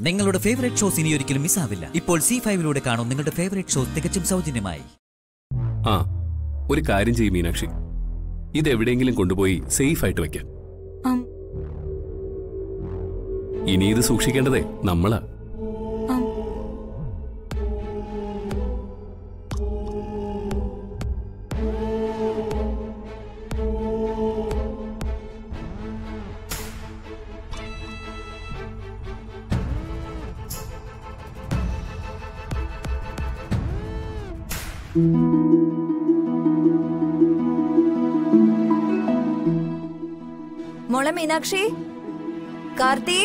നിങ്ങളുടെ favourite shows ഇനി ഒരിക്കലും മിസ്സാവില്ല ഇപ്പോൾ സി ഫൈവിലൂടെ കാണും നിങ്ങളുടെ ഫേവറേറ്റ് ഷോസ് തികച്ചും സൗജന്യമായി ആ ഒരു കാര്യം ചെയ്യും മീനാക്ഷി ഇത് എവിടെയെങ്കിലും കൊണ്ടുപോയി സേഫ് ആയിട്ട് വെക്കാം ആം, ഇനി ഇത് സൂക്ഷിക്കേണ്ടതേ നമ്മളാ ആം. മോളെ മീനാക്ഷി കാർത്തി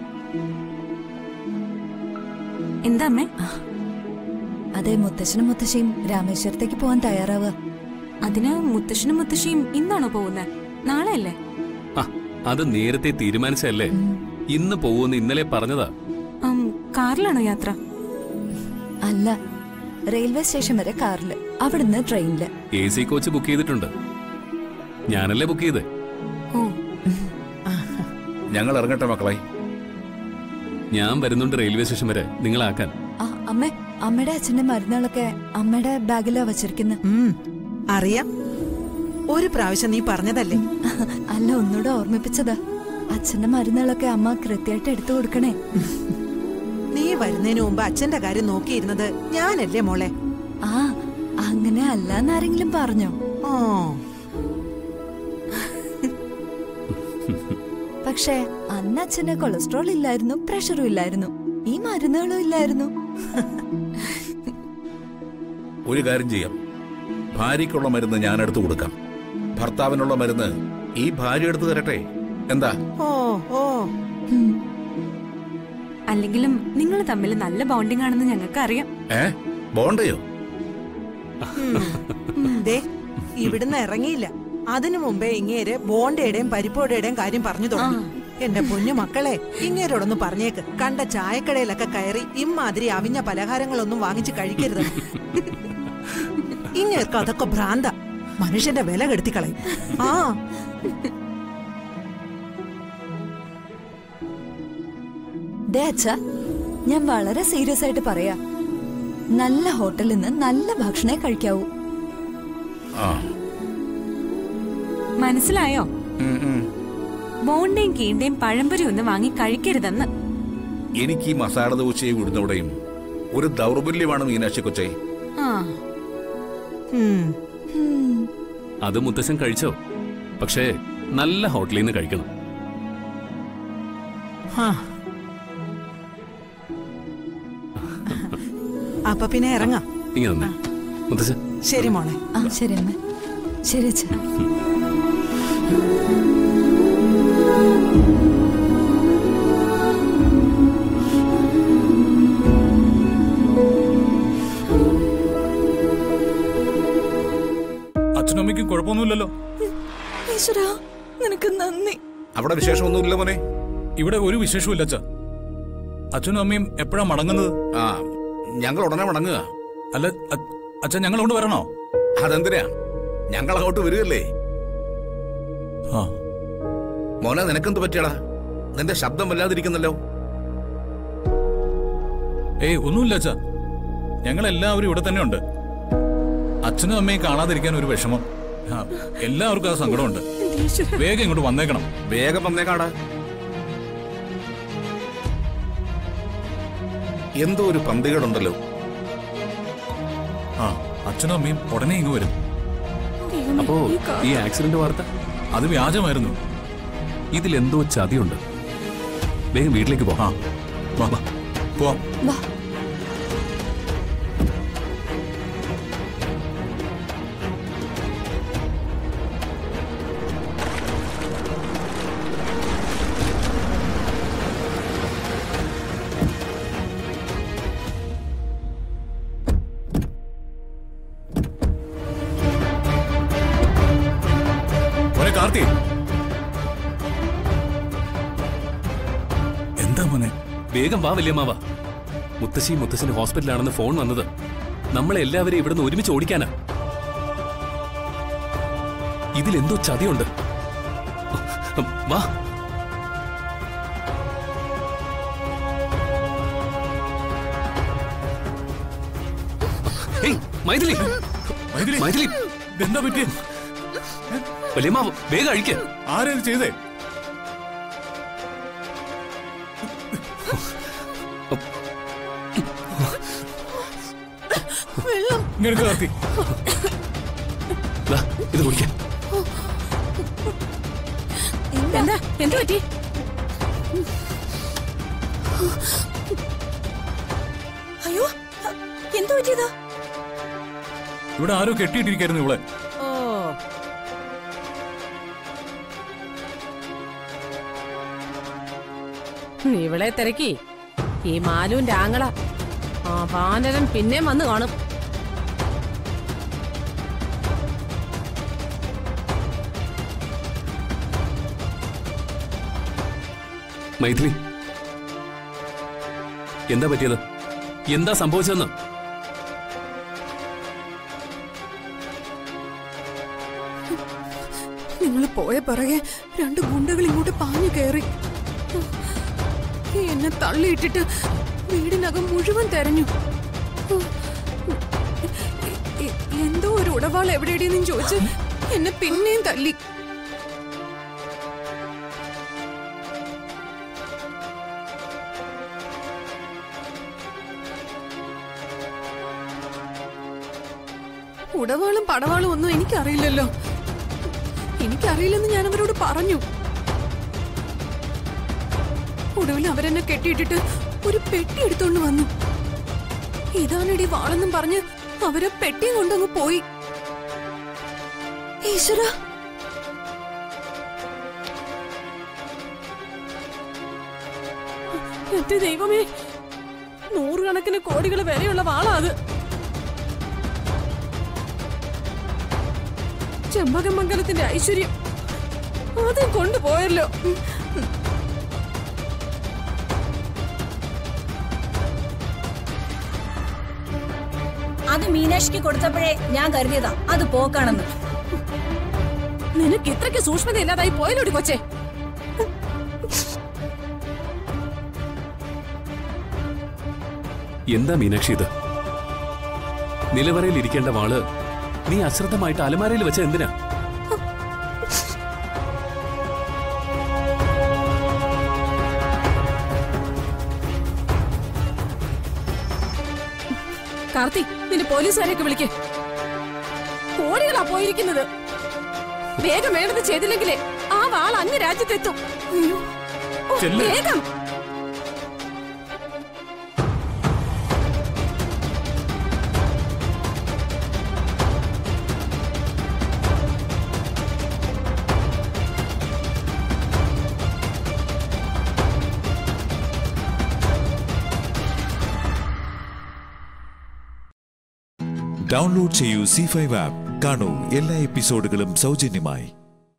എന്താ അമ്മേ അതെ മുത്തശ്ശനും മുത്തശ്ശിയും രാമേശ്വരത്തേക്ക് പോവാൻ തയ്യാറാവുക അതിന് മുത്തശ്ശനും മുത്തശ്ശിയും ഇന്നാണോ പോകുന്നത് നാളെ അല്ലേ ആ അത് നേരത്തെ തീരുമാനിച്ചല്ലേ ഇന്ന് പോവൂന്ന് ഇന്നലെ പറഞ്ഞതാ ആം, കാറിലാണോ യാത്ര അല്ല റെയിൽവേ സ്റ്റേഷൻ വരെ കാറില് അവിടുന്ന് ട്രെയിനില് എ സി കോച്ച് ബുക്ക് ചെയ്തിട്ടുണ്ട് ഞാനല്ലേ ബുക്ക് ചെയ്ത് ഓ ഞങ്ങൾ ഇറങ്ങട്ടെ മക്കളെ ഞാൻ വരുന്നുണ്ട് റെയിൽവേ സ്റ്റേഷൻ വരെ നിങ്ങളാക്കാൻ ആ അമ്മ അമ്മയുടെ അച്ഛന്റെ മരുന്നുകളൊക്കെ അമ്മയുടെ ബാഗിലാ വച്ചിരിക്കുന്നത് ഉം, അറിയാം ഒരു പ്രാവശ്യം നീ പറഞ്ഞതല്ലേ അല്ല ഒന്നുകൂടെ ഓർമ്മിപ്പിച്ചതാ അച്ഛന്റെ മരുന്നുകളൊക്കെ അമ്മ കൃത്യമായിട്ട് എടുത്തു കൊടുക്കണേ നീ വരുന്നതിന് മുമ്പ് അച്ഛന്റെ കാര്യം നോക്കിയിരുന്നത് ഞാനല്ലേ മോളെ ആ അങ്ങനെ അല്ലാന്നാരെങ്കിലും പറഞ്ഞോ ഓ പക്ഷേ അന്ന് അച്ഛന് കൊളസ്ട്രോൾ ഇല്ലായിരുന്നു പ്രഷറും ഇല്ലായിരുന്നു ഈ മരുന്നുകളും ഇല്ലായിരുന്നു ഒരു കാര്യം ചെയ്യാം ഭാര്യയ്ക്കുള്ള മരുന്ന് ഞാൻ എടുത്തു കൊടുക്കാം ഭർത്താവിനുള്ള മരുന്ന് ഈ ഭാര്യ എടുത്തു തരട്ടെ എന്താ ഓ ഓ ഉം. അല്ലെങ്കിലും നിങ്ങൾ തമ്മിൽ നല്ല ബോണ്ടിംഗ് ആണെന്ന് ഞങ്ങൾക്ക് അറിയാം ഏ ബോണ്ടയോ ഉം, ദേ ഇവിടുന്ന് ഇറങ്ങിയില്ല അതിനു മുമ്പേ ഇങ്ങേര് ബോണ്ടയുടെയും പരിപ്പോടയുടെയും കാര്യം പറഞ്ഞു തുടങ്ങി എന്റെ പൊന്നു മക്കളെ ഇങ്ങേരോടൊന്ന് പറഞ്ഞേക്ക് കണ്ട ചായക്കടയിലൊക്കെ കയറി ഇമ്മാതിരി അവിഞ്ഞ പലഹാരങ്ങളൊന്നും വാങ്ങിച്ച് കഴിക്കരുത് ഇങ്ങേർക്ക് അതൊക്കെ ഭ്രാന്ത മനുഷ്യന്റെ വില കെടുത്തിക്കളയും ആ ദേ അച്ഛാ ഞാൻ വളരെ സീരിയസ് ആയിട്ട് പറയാ നല്ല ഹോട്ടലിൽ നിന്ന് നല്ല ഭക്ഷണേ കഴിക്കാവൂ ആ മനസ്സിലായോ ഉം, ഉം. ബോണ്ടയും കീണ്ടയും പഴംപൊരി ഒന്നും വാങ്ങി കഴിക്കരുതെന്ന് എനിക്ക് ഈ മസാല ദോശയും ഉഴുന്നോടെയും ഒരു ദൗർബല്യമാണ് മീനാക്ഷി കൊച്ചേ ആ ഉം ഉം. അത് മുത്തശ്ശൻ കഴിച്ചോ പക്ഷേ നല്ല ഹോട്ടലിൽ നിന്ന് കഴിക്കണം ആ. അപ്പൊ പിന്നെ ഇറങ്ങാം ഇങ്ങനെ തന്നെ മുത്തശ്ശൻ ശരി മോളെ ആ ശരി അമ്മ ശരി അച്ഛാ അച്ഛനും അമ്മയ്ക്കും കുഴപ്പമൊന്നുമില്ലല്ലോ ഈശ്വരാ നിനക്ക് നന്ദി അവിടെ വിശേഷമൊന്നുമില്ല മോനെ ഇവിടെ ഒരു വിശേഷവും അച്ഛ അച്ഛനും അമ്മയും എപ്പോഴാ മടങ്ങുന്നത് ആ ഞങ്ങൾ ഉടനെ മടങ്ങുക അല്ല അ- അച്ഛൻ ഞങ്ങൾ കൊണ്ട് വരണോ അതെന്തിനാ ഞങ്ങൾ അങ്ങോട്ട് വരികയല്ലേ ആ മോനെ നിനക്കെന്ത് പറ്റിയടാ നിന്റെ ശബ്ദം വല്ലാതിരിക്കുന്നല്ലോ ഏയ് ഒന്നുമില്ല അച്ഛ ഞങ്ങൾ എല്ലാവരും ഇവിടെ തന്നെ ഉണ്ട് അച്ഛനും അമ്മയും കാണാതിരിക്കാൻ ഒരു വിഷമം ആ, എല്ലാവർക്കും ആ സങ്കടമുണ്ട് വേഗം ഇങ്ങോട്ട് വന്നേക്കണം വേഗം വന്നേക്കാടാ എന്തോ ഒരു പന്തികേടുണ്ടല്ലോ ആ അച്ഛനും അമ്മയും ഉടനെ ഇങ്ങ് വരും അപ്പോ ഈ ആക്സിഡന്റ് വാർത്ത അത് വ്യാജമായിരുന്നു ഇതിലെന്തോ ചതിയുണ്ട് വേഗം വീട്ടിലേക്ക് ആ പോകാം വാ വാ പോവാം വാ മോനെ കാർത്തി എന്താ മോനെ വേഗം വാ വല്യമ്മാവ മുത്തശ്ശി മുത്തശ്ശന് ഹോസ്പിറ്റലാണെന്ന് ഫോൺ വന്നത് നമ്മളെ എല്ലാവരെയും ഇവിടുന്ന് ഒരുമിച്ച് ഓടിക്കാനാ ഇതിലെന്തോ ചതിയുണ്ട് വാ ഏയ് മൈഥിലി മൈഥിലി മൈഥിലി എന്താ പറ്റിയ വലിയമ്മ വേഗം അഴിക്ക ആരാ ഇത് ചെയ്തേ ഇങ്ങനെ കാർത്തി ദാ, ഇത് കുടിക്ക എന്താ എന്ത് പറ്റി അയ്യോ എന്തു പറ്റിയതാ ഇവിടെ ആരോ കെട്ടിയിട്ടിരിക്കായിരുന്നു ഇവിടെ ഓ ഇവളെ തിരക്കി ഈ മാലുവിന്റെ ആങ്ങള ആ വാനരൻ പിന്നെയും വന്ന് കാണും മൈഥിലി എന്താ പറ്റിയത് എന്താ സംഭവിച്ചതെന്ന് നിങ്ങൾ പോയ പിറകെ രണ്ട് ഗുണ്ടകൾ ഇങ്ങോട്ട് പാഞ്ഞു കയറി എന്നെ തള്ളിയിട്ടിട്ട് വീടിനകം മുഴുവൻ തെരഞ്ഞു എ- എന്തോ ഒരു ഉടവാൾ എവിടെയെന്നും ചോദിച്ച് എന്നെ പിന്നെയും തല്ലി ഉടവാളും പടവാളും ഒന്നും എനിക്കറിയില്ലല്ലോ എനിക്കറിയില്ലെന്ന് ഞാൻ അവരോട് പറഞ്ഞു ഒടുവിൽ അവരെന്നെ കെട്ടിയിട്ടിട്ട് ഒരു പെട്ടി എടുത്തോണ്ട് വന്നു ഇതാണിടി വാളെന്നും പറഞ്ഞ് അവരെ പെട്ടിയും കൊണ്ടങ്ങ് പോയി ഈശ്വര എന്റെ ദൈവമേ നൂറുകണക്കിന് കോടികൾ വിലയുള്ള വാളാ അത് ചെമ്പകമംഗലത്തിന്റെ ഐശ്വര്യം അതും കൊണ്ടുപോയല്ലോ അത് മീനാക്ഷിക്ക് കൊടുത്തപ്പോഴേ ഞാൻ കരുതിയതാ അത് പോക്കാണെന്ന് നിനക്ക് ഇത്രയ്ക്ക് സൂക്ഷ്മത ഇല്ലാതായി പോയല്ലോടി കൊച്ചേ എന്താ മീനാക്ഷി ഇത് നിലവറയിൽ ഇരിക്കേണ്ട വാള് നീ അശ്രദ്ധമായിട്ട് അലമാരയിൽ വെച്ച എന്തിനാ കാർത്തി നിന്റെ പോലീസുകാരെയൊക്കെ വിളിക്ക് കോടികളാ പോയിരിക്കുന്നത് വേഗം വേണ്ടത് ചെയ്തില്ലെങ്കിലേ ആ വാൾ അങ്ങ് രാജ്യത്തെത്തും ഓ, ചെല്ല്. വേഗം ഡൗൺലോഡ് ചെയ്യൂ സി ഫൈവ് ആപ്പ് കാണൂ എല്ലാ എപ്പിസോഡുകളും സൗജന്യമായി